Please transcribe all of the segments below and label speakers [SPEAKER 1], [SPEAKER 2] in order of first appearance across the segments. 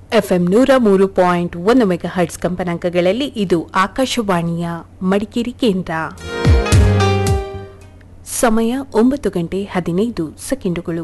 [SPEAKER 1] FM ನೂರ ಮೂರು point ಒಂದು ಮೆಗಾ ಹರ್ಟ್ಸ್ ಕಂಪನಾಂಕಗಳಲ್ಲಿ ಇದು ಆಕಾಶವಾಣಿಯ ಮಡಿಕೇರಿ ಕೇಂದ್ರ ಸಮಯ ಒಂಬತ್ತು ಗಂಟೆ ಹದಿನೈದು ಸೆಕೆಂಡುಗಳು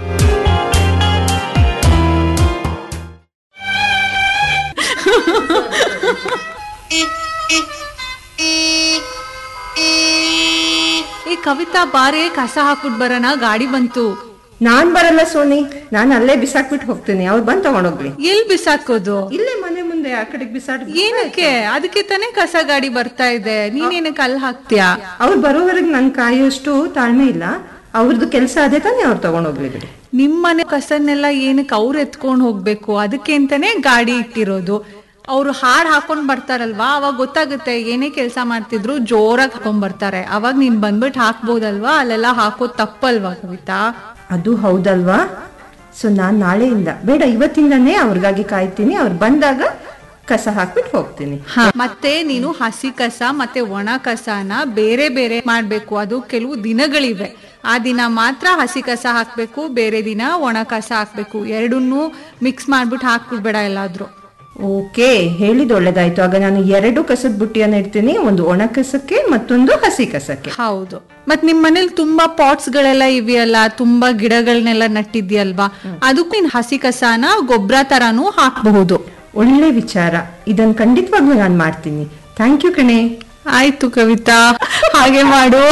[SPEAKER 2] ಈ ಕವಿತಾ ಬಾರೆ ಕಸ ಹಾಕ್ಬಿಟ್ ಬರೋಣ ಗಾಡಿ ಬಂತು
[SPEAKER 3] ನಾನ್ ಬರಲ್ಲ ಸೋನಿ ನಾನ್ ಅಲ್ಲೇ ಬಿಸಾಕ್ಬಿಟ್ಟು ಹೋಗ್ತೀನಿ ಅವ್ರು ಬಂದ್ ತಗೊಂಡೋಗ್ಲಿ
[SPEAKER 2] ಎಲ್ ಬಿಸಾಕೋದು
[SPEAKER 3] ಇಲ್ಲೇ ಮನೆ ಮುಂದೆ ಆ ಕಡೆಗೆ ಬಿಸಾಡ್
[SPEAKER 2] ಏನಕ್ಕೆ ಅದಕ್ಕೆ ತಾನೇ ಕಸ ಗಾಡಿ ಬರ್ತಾ ಇದೆ ನೀನೇನಕ್ಕೆ ಅಲ್ಲಿ ಹಾಕ್ತೀಯಾ
[SPEAKER 3] ಅವ್ರು ಬರೋವರೆಗೆ ನನ್ ಕಾಯೋಷ್ಟು ತಾಳ್ಮೆ ಇಲ್ಲ ಅವ್ರದ್ದು ಕೆಲಸ ಅದೇ ತಾನೇ ಅವ್ರು ತಗೊಂಡೋಗ್ಲಿ ಬಿಡಿ
[SPEAKER 2] ನಿಮ್ಮನೆ ಕಸನ್ನೆಲ್ಲ ಏನಕ್ಕೆ ಅವ್ರು ಎತ್ಕೊಂಡ್ ಹೋಗ್ಬೇಕು ಅದಕ್ಕೆ ಅಂತಾನೆ ಗಾಡಿ ಇಟ್ಟಿರೋದು ಅವ್ರು ಹಾಡ್ ಹಾಕೊಂಡ್ ಬರ್ತಾರಲ್ವಾ ಅವಾಗ ಗೊತ್ತಾಗುತ್ತೆ ಏನೇ ಕೆಲಸ ಮಾಡ್ತಿದ್ರು ಜೋರಾಗಿ ಹಾಕೊಂಡ್ ಬರ್ತಾರೆ ಅವಾಗ ನೀನ್ ಬಂದ್ಬಿಟ್ಟು ಹಾಕ್ಬೋದಲ್ವಾ ಅಲ್ಲೆಲ್ಲ ಹಾಕೋದ್ ತಪ್ಪಲ್ವಾ ಕವಿತಾ
[SPEAKER 3] ಅದು ಹೌದಲ್ವಾ ಸೊ ನಾನ್ ನಾಳೆಯಿಂದ ಬೇಡ ಇವತ್ತಿಂದಾನೇ ಅವ್ರಿಗಾಗಿ ಕಾಯ್ತೀನಿ ಅವ್ರು ಬಂದಾಗ ಕಸ ಹಾಕ್ಬಿಟ್ಟು ಹೋಗ್ತೀನಿ
[SPEAKER 2] ಹ, ಮತ್ತೆ ನೀನು ಹಸಿ ಕಸ ಮತ್ತೆ ಒಣ ಕಸನ ಬೇರೆ ಬೇರೆ ಮಾಡ್ಬೇಕು ಅದು ಕೆಲವು ದಿನಗಳಿವೆ ಆ ದಿನ ಮಾತ್ರ ಹಸಿ ಕಸ ಹಾಕ್ಬೇಕು ಬೇರೆ ದಿನ ಒಣ ಕಸ ಹಾಕ್ಬೇಕು ಎರಡನ್ನೂ ಮಿಕ್ಸ್ ಮಾಡ್ಬಿಟ್ಟು ಹಾಕ್ಬಿಡ್ಬೇಡ ಎಲ್ಲಾದ್ರೂ
[SPEAKER 3] ಓಕೆ ಹೇಳಿದ್ ಒಳ್ಳೇದಾಯ್ತು ಆಗ ನಾನು ಎರಡು ಕಸದ ಬುಟ್ಟಿಯನ್ನ ಇಡ್ತೀನಿ ಒಂದು ಒಣ ಕಸಕ್ಕೆ ಮತ್ತೊಂದು ಹಸಿ ಕಸಕ್ಕೆ
[SPEAKER 2] ಹೌದು ಮತ್ ನಿಮ್ ಮನೇಲಿ ತುಂಬಾ ಪಾಟ್ಸ್ ಗಳೆಲ್ಲ ಇವೆಯಲ್ಲ ತುಂಬಾ ಗಿಡಗಳನ್ನೆಲ್ಲ ನಟ್ಟಿದ್ಯಲ್ವಾ ಅದಕ್ಕೂ ನೀನ್ ಹಸಿ ಕಸನ ಗೊಬ್ಬರ ತರಾನು ಹಾಕಬಹುದು
[SPEAKER 3] ಒಳ್ಳೆ ವಿಚಾರ ಇದನ್ನ ಖಂಡಿತವಾಗ್ಲೂ ನಾನು ಮಾಡ್ತೀನಿ ಥ್ಯಾಂಕ್ ಯು ಕಣೆ
[SPEAKER 2] ಆಯ್ತು ಕವಿತಾ ಹಾಗೆ ಮಾಡು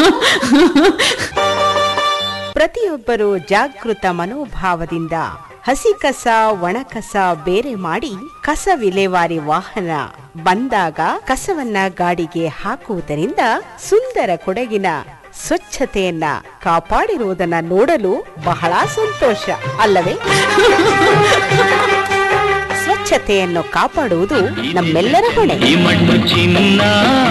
[SPEAKER 4] ಪ್ರತಿಯೊಬ್ಬರು ಜಾಗೃತ ಮನೋಭಾವದಿಂದ ಹಸಿ ಕಸ ಒಣ ಕಸ ಬೇರೆ ಮಾಡಿ ಕಸ ವಿಲೇವಾರಿ ವಾಹನ ಬಂದಾಗ ಕಸವನ್ನ ಗಾಡಿಗೆ ಹಾಕುವುದರಿಂದ ಸುಂದರ ಕೊಡಗಿನ ಸ್ವಚ್ಛತೆಯನ್ನ ಕಾಪಾಡಿರುವುದನ್ನ ನೋಡಲು ಬಹಳ ಸಂತೋಷ ಅಲ್ಲವೇ ಸ್ವಚ್ಛತೆಯನ್ನು ಕಾಪಾಡುವುದು ನಮ್ಮೆಲ್ಲರ ಹೊಣೆ
[SPEAKER 5] ಈ ಮಣ್ಣು ಚಿನ್ನ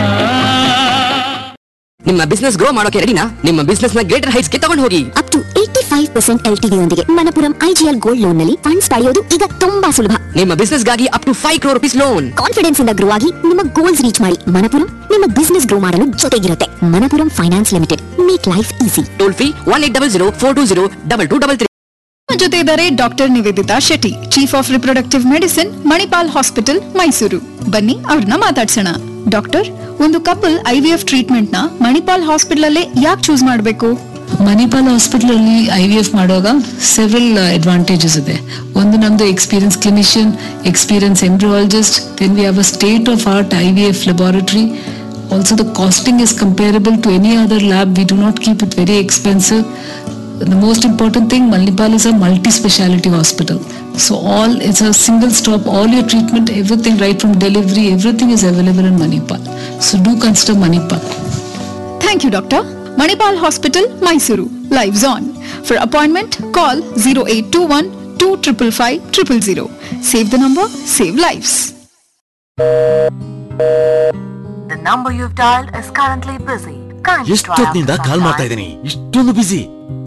[SPEAKER 6] ನಿಮ್ಮ ಬಿಸ್ನೆಸ್ ಗ್ರೋ ಮಾಡೋಕೆ ರೆಡಿನಾ ನಿಮ್ಮ ಬಿಸ್ನೆಸ್ ನ ಗ್ರೇಟರ್ ಹೈಟ್ಸ್ ಗೆ ತಗೊಂಡು ಹೋಗಿ
[SPEAKER 7] up to eighty five percent L ಯೊಂದಿಗೆ ಮನಪುರಂ ಐಜಿಎಲ್ ಗೋಲ್ಡ್ ಲೋನ್ ನಲ್ಲಿ ಫಂಡ್ಸ್ ಪಡೆಯೋದು ಈಗ ತುಂಬಾ ಸುಲಭ
[SPEAKER 6] ನಿಮ್ಮ ಬಿಸ್ನೆಸ್ ಗಾಗಿ up to five crore rupees loan
[SPEAKER 7] confidence ಇಂದ ಗ್ರೋ ಆಗಿ ನಿಮ್ಮ ಗೋಲ್ಸ್ ರೀಚ್ ಮಾಡಿ ಮನಪುರಂ ನಿಮ್ಮ ಬಿಸ್ನೆಸ್ ಗ್ರೋ ಮಾಡಲು ಜೊತೆಗಿರುತ್ತೆ Manappuram finance limited make life easy
[SPEAKER 6] toll free one eight double zero four two zero double two double three
[SPEAKER 8] ನಮ್ಮ ಜೊತೆ ಇದ್ದಾರೆ doctor Nivedita Shetty chief of reproductive medicine Manipal hospital Mysuru ಬನ್ನಿ ಅವ್ರನ್ನ ಮಾತಾಡ್ಸೋಣ ಡಾಕ್ಟರ್ ಒಂದು ಕಪಲ್ ಐವಿಎಫ್ ಟ್ರೀಟ್ಮೆಂಟ್ ನ ಮಣಿಪಾಲ್ ಹಾಸ್ಪಿಟಲ್ ಅಲ್ಲೇ ಯಾಕೆ ಚೂಸ್ ಮಾಡಬೇಕು
[SPEAKER 9] ಮಣಿಪಾಲ್ ಹಾಸ್ಪಿಟಲ್ ಅಲ್ಲಿ ಐ ವಿ ಎಫ್ ಮಾಡುವಾಗ ಸೆವೆರಲ್ ಅಡ್ವಾಂಟೇಜಸ್ ಇದೆ ಒಂದು ನಮ್ದು experience clinician experience embryologist then we have a state of art I V F laboratory also the costing is comparable to any other lab we do not keep it very expensive the most important thing Manipal is a multi-speciality hospital so all it's a single stop all your treatment everything right from delivery everything is available in Manipal so do consider Manipal
[SPEAKER 8] thank you doctor Manipal hospital Mysuru lives on for appointment call zero eight two one two triple five triple zero save the number save lives
[SPEAKER 10] ಎಷ್ಟೊತ್ತಿನಿಂದ call ಮಾಡ್ತಾ ಇದ್ದೀನಿ ಇಷ್ಟೊಂದು ಬಿಸಿ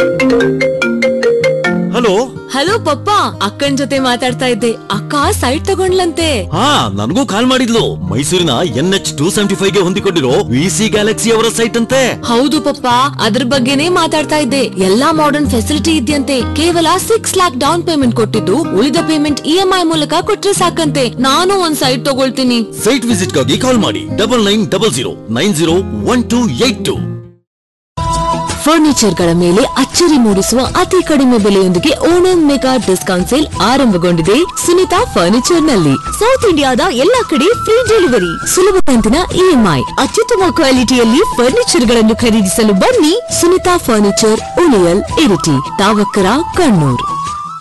[SPEAKER 10] hello
[SPEAKER 11] hello ಪಪ್ಪ ಅಕ್ಕನ್ ಜೊತೆ ಮಾತಾಡ್ತಾ ಇದ್ದೆ ಅಕ್ಕ site ತಗೊಂಡ್ಲಂತೆ
[SPEAKER 10] ಹಾ ನನಗೂ ಕಾಲ್ ಮಾಡಿದ್ಲು ಮೈಸೂರಿನ N H two seventy five ಗೆ ಹೊಂದಿಕೊಂಡಿರೋ ವಿ ಸಿ ಗ್ಯಾಲಕ್ಸಿ ಅವರ ಸೈಟ್ ಅಂತೆ
[SPEAKER 11] ಹೌದು ಪಪ್ಪ ಅದ್ರ ಬಗ್ಗೆನೇ ಮಾತಾಡ್ತಾ ಇದ್ದೆ ಎಲ್ಲಾ ಮಾಡರ್ನ್ ಫೆಸಿಲಿಟಿ ಇದೆಯಂತೆ ಕೇವಲ ಸಿಕ್ಸ್ ಲ್ಯಾಕ್ ಡೌನ್ ಪೇಮೆಂಟ್ ಕೊಟ್ಟಿದ್ದು ಉಳಿದ ಪೇಮೆಂಟ್ ಇ ಎಂ ಐ ಮೂಲಕ ಕೊಟ್ರೆ ಸಾಕಂತೆ ನಾನು ಒಂದ್ ಸೈಟ್ ತಗೊಳ್ತೀನಿ
[SPEAKER 10] ಸೈಟ್ ವಿಸಿಟ್ ಗಾಗಿ ಕಾಲ್ ಮಾಡಿ double nine double zero nine zero one two eight two
[SPEAKER 11] furniture ಗಳ ಮೇಲೆ ಅಚ್ಚರಿ ಮೂಡಿಸುವ ಅತಿ ಕಡಿಮೆ ಬೆಲೆಯೊಂದಿಗೆ ಓಣಂ ಮೆಗಾ ಡಿಸ್ಕೌಂಟ್ ಸೇಲ್ ಆರಂಭಗೊಂಡಿದೆ ಸುನಿತಾ ಫರ್ನಿಚರ್ ನಲ್ಲಿ ಸೌತ್ ಇಂಡಿಯಾದ ಎಲ್ಲಾ ಕಡೆ ಫ್ರೀ ಡೆಲಿವರಿ ಸುಲಭ ಕಂತಿನ ಇಎಂಐ ಅತ್ಯುತ್ತಮ ಕ್ವಾಲಿಟಿಯಲ್ಲಿ ಫರ್ನಿಚರ್ ಗಳನ್ನು ಖರೀದಿಸಲು ಬನ್ನಿ ಸುನಿತಾ ಫರ್ನಿಚರ್ ಉಳಿಯಲ್ ಇರಿಟಿ ತಾವಕ್ಕರ ಕಣ್ಣೂರ್